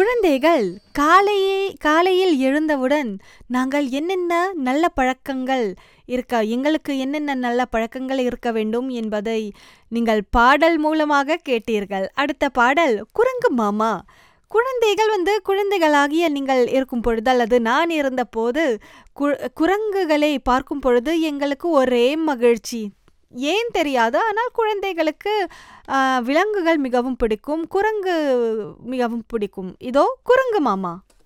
குழந்தைகள் காலையே காலையில் எழுந்தவுடன் நாங்கள் என்னென்ன நல்ல பழக்கங்கள் இருக்க எங்களுக்கு என்னென்ன நல்ல பழக்கங்கள் இருக்க வேண்டும் என்பதை நீங்கள் பாடல் மூலமாக கேட்டீர்கள் அடுத்த பாடல் குரங்கு மாமா குழந்தைகள் வந்து குழந்தைகளாகிய நீங்கள் இருக்கும் பொழுது அல்லது நான் இருந்தபோது கு குரங்குகளை பார்க்கும் பொழுது எங்களுக்கு ஒரே மகிழ்ச்சி ஏன் தெரியாது ஆனால் குழந்தைகளுக்கு ஆ, விலங்குகள் மிகவும் பிடிக்கும் குரங்கு மிகவும் பிடிக்கும் இதோ குரங்கு மாமா